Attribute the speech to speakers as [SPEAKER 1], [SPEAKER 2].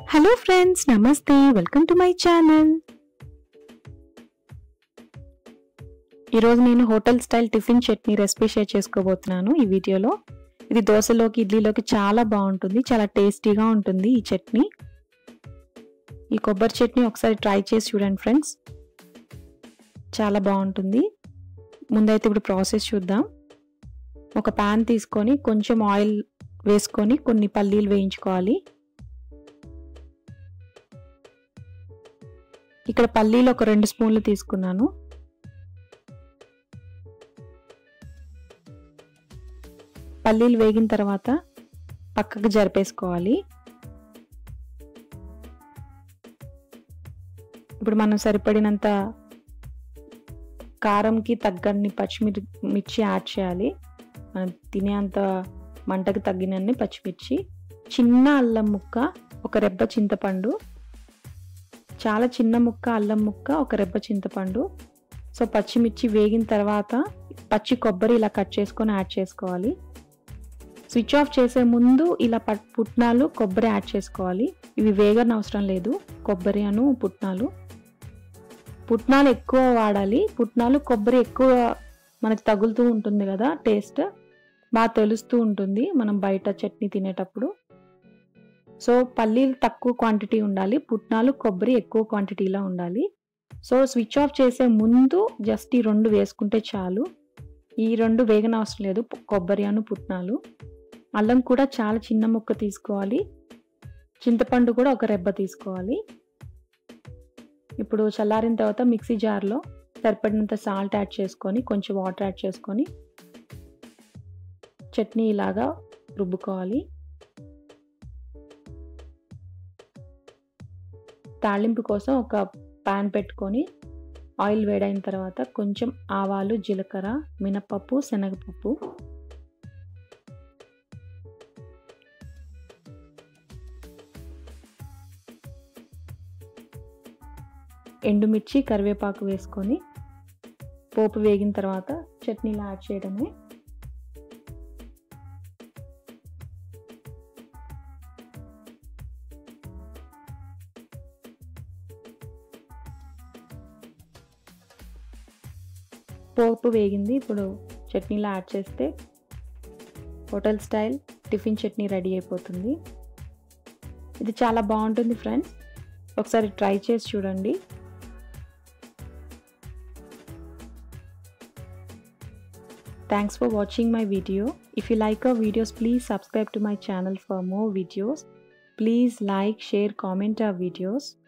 [SPEAKER 1] Hello friends నమస్తే welcome to my channel ఈరోజు నేను hotel style tiffin chutney recipe share చేసుకోబోతున్నాను ఈ వీడియోలో ఇది దోశలోకి ఇడ్లీలోకి చాలా బాగుంటుంది చాలా టేస్టీగా ఉంటుంది ఈ చట్నీ ఈ కొబ్బరి చట్నీ ఒకసారి ట్రై చేసి చూడండి ఫ్రెండ్స్ చాలా బాగుంటుంది ముందైతే ఇప్పుడు ప్రాసెస్ చూద్దాం ఒక ప్యాన్ తీసుకొని కొంచెం ఆయిల్ వేసుకొని కొన్ని పల్లీలు వేయించుకోవాలి ఇక్కడ పల్లీలు ఒక రెండు స్పూన్లు తీసుకున్నాను పల్లీలు వేగిన తర్వాత పక్కకు జరిపేసుకోవాలి ఇప్పుడు మనం సరిపడినంత కారంకి తగ్గన్ని పచ్చిమిర్చి మిర్చి యాడ్ చేయాలి మనం తినేంత మంటకి తగ్గినన్ని పచ్చిమిర్చి చిన్న అల్లం ముక్క ఒక రెబ్బ చింతపండు చాలా చిన్న ముక్క అల్లం ముక్క ఒక రెబ్బ చింతపండు సో పచ్చిమిర్చి వేగిన తర్వాత పచ్చి కొబ్బరి ఇలా కట్ చేసుకొని యాడ్ చేసుకోవాలి స్విచ్ ఆఫ్ చేసే ముందు ఇలా పుట్నాలు కొబ్బరి యాడ్ చేసుకోవాలి ఇవి వేగన అవసరం లేదు కొబ్బరి అను పుట్నాలు పుట్నాలు ఎక్కువ వాడాలి పుట్నాలు కొబ్బరి ఎక్కువ మనకి తగులుతూ ఉంటుంది కదా టేస్ట్ బాగా తెలుస్తూ ఉంటుంది మనం బయట చట్నీ తినేటప్పుడు సో పల్లీలు తక్కువ క్వాంటిటీ ఉండాలి పుట్నాలు కొబ్బరి ఎక్కువ క్వాంటిటీలో ఉండాలి సో స్విచ్ ఆఫ్ చేసే ముందు జస్ట్ ఈ రెండు వేసుకుంటే చాలు ఈ రెండు వేగన అవసరం లేదు కొబ్బరి అను పుట్నాలు అల్లం కూడా చాలా చిన్న ముక్క తీసుకోవాలి చింతపండు కూడా ఒక రెబ్బ తీసుకోవాలి ఇప్పుడు చల్లారిన తర్వాత మిక్సీ జార్లో సరిపడినంత సాల్ట్ యాడ్ చేసుకొని కొంచెం వాటర్ యాడ్ చేసుకొని చట్నీ ఇలాగా రుబ్బుకోవాలి తాళింపు కోసం ఒక పాన్ పెట్టుకొని ఆయిల్ వేడైన తర్వాత కొంచెం ఆవాలు జీలకర్ర మినపప్పు శనగపప్పు ఎండుమిర్చి కరివేపాకు వేసుకొని పోపు వేగిన తర్వాత చట్నీలో యాడ్ చేయడమే పోపు వేగింది ఇప్పుడు చట్నీలో యాడ్ చేస్తే hotel style tiffin chutney ready అయిపోతుంది ఇది చాలా బాగుంటుంది ఫ్రెండ్స్ ఒకసారి ట్రై చేసి చూడండి Thanks for watching my video. If you like our videos, please subscribe to my channel for more videos. Please like, share, comment our videos.